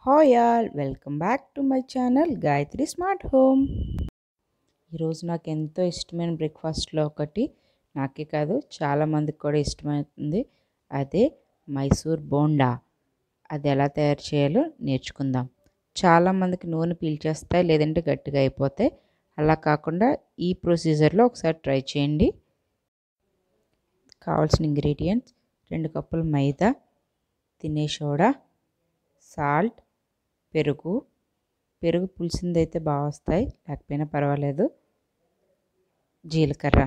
hi all welcome back to my channel Gayatri smart home ఈరోజు నాకు ఎంతో ఇష్టమైన బ్రేక్ఫాస్ట్లో ఒకటి నాకే కాదు చాలామందికి కూడా ఇష్టమవుతుంది అదే మైసూర్ బోండా అది ఎలా తయారు చేయాలో నేర్చుకుందాం చాలామందికి నూనె పీల్చేస్తాయి లేదంటే గట్టిగా అయిపోతాయి అలా కాకుండా ఈ ప్రొసీజర్లో ఒకసారి ట్రై చేయండి కావాల్సిన ఇంగ్రీడియంట్స్ రెండు కప్పులు మైదా తినే సోడా సాల్ట్ పెరుగు పెరుగు పులిసింది అయితే బాగా వస్తాయి లేకపోయినా పర్వాలేదు జీలకర్ర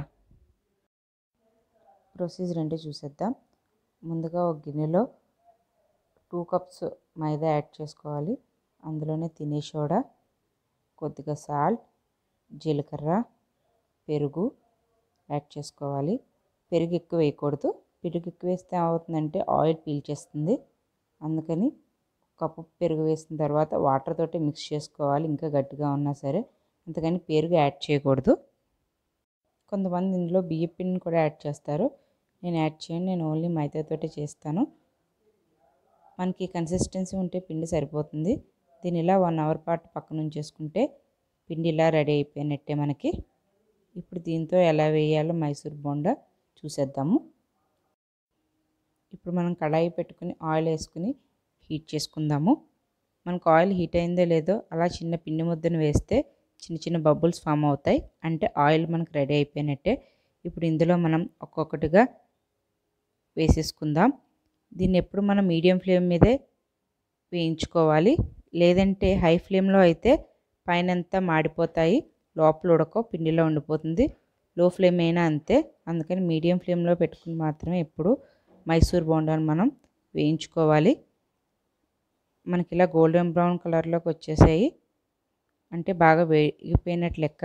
ప్రొసీజర్ అంటే చూసేద్దాం ముందుగా ఒక గిన్నెలో టూ కప్స్ మైదా యాడ్ చేసుకోవాలి అందులోనే తినే సోడా కొద్దిగా సాల్ట్ జీలకర్ర పెరుగు యాడ్ చేసుకోవాలి పెరుగు ఎక్కువ వేయకూడదు పెరుగు ఎక్కువ వేస్తే ఏమవుతుందంటే ఆయిల్ పీల్చేస్తుంది అందుకని కప్పు పెరుగు వేసిన తర్వాత వాటర్ తోటి మిక్స్ చేసుకోవాలి ఇంకా గట్టిగా ఉన్నా సరే అంతకని పెరుగు యాడ్ చేయకూడదు కొంతమంది ఇందులో బియ్య పిండిని కూడా యాడ్ చేస్తారు నేను యాడ్ చేయను నేను ఓన్లీ మైదాతోటి చేస్తాను మనకి కన్సిస్టెన్సీ ఉంటే పిండి సరిపోతుంది దీన్ని ఇలా వన్ అవర్ పాటు పక్కన ఉంచేసుకుంటే పిండి ఇలా రెడీ అయిపోయినట్టే మనకి ఇప్పుడు దీంతో ఎలా వేయాలో మైసూర్ బోండా చూసేద్దాము ఇప్పుడు మనం కడాయి పెట్టుకుని ఆయిల్ వేసుకుని హీట్ చేసుకుందాము మనకు ఆయిల్ హీట్ అయిందో లేదో అలా చిన్న పిండి ముద్దను వేస్తే చిన్న చిన్న బబుల్స్ ఫామ్ అవుతాయి అంటే ఆయిల్ మనకు రెడీ అయిపోయినట్టే ఇప్పుడు ఇందులో మనం ఒక్కొక్కటిగా వేసేసుకుందాం దీన్ని ఎప్పుడు మనం మీడియం ఫ్లేమ్ మీదే వేయించుకోవాలి లేదంటే హై ఫ్లేమ్లో అయితే పైనంతా మాడిపోతాయి లోపల ఉడకో పిండిలో ఉండిపోతుంది లో ఫ్లేమ్ అయినా అంతే అందుకని మీడియం ఫ్లేమ్లో పెట్టుకుని మాత్రమే ఎప్పుడు మైసూర్ బోండాను మనం వేయించుకోవాలి మనకి ఇలా గోల్డెన్ బ్రౌన్ కలర్లోకి వచ్చేసాయి అంటే బాగా వేగిపోయినట్లు లెక్క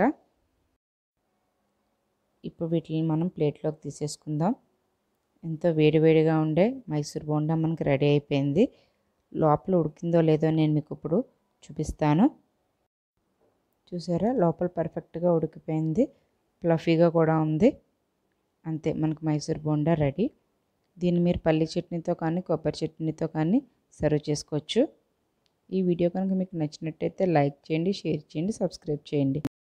ఇప్పుడు వీటిని మనం ప్లేట్లోకి తీసేసుకుందాం ఎంతో వేడివేడిగా ఉండే మైసూర్ బోండా మనకి రెడీ అయిపోయింది లోపల ఉడికిందో లేదో నేను మీకు ఇప్పుడు చూపిస్తాను చూసారా లోపల పర్ఫెక్ట్గా ఉడికిపోయింది ఫ్లఫీగా కూడా ఉంది అంతే మనకు మైసూర్ బోండా రెడీ దీన్ని మీరు పల్లి చట్నీతో కానీ కొబ్బరి చట్నీతో కానీ సర్వ్ చేసుకోవచ్చు ఈ వీడియో కనుక మీకు నచ్చినట్టయితే లైక్ చేయండి షేర్ చేయండి సబ్స్క్రైబ్ చేయండి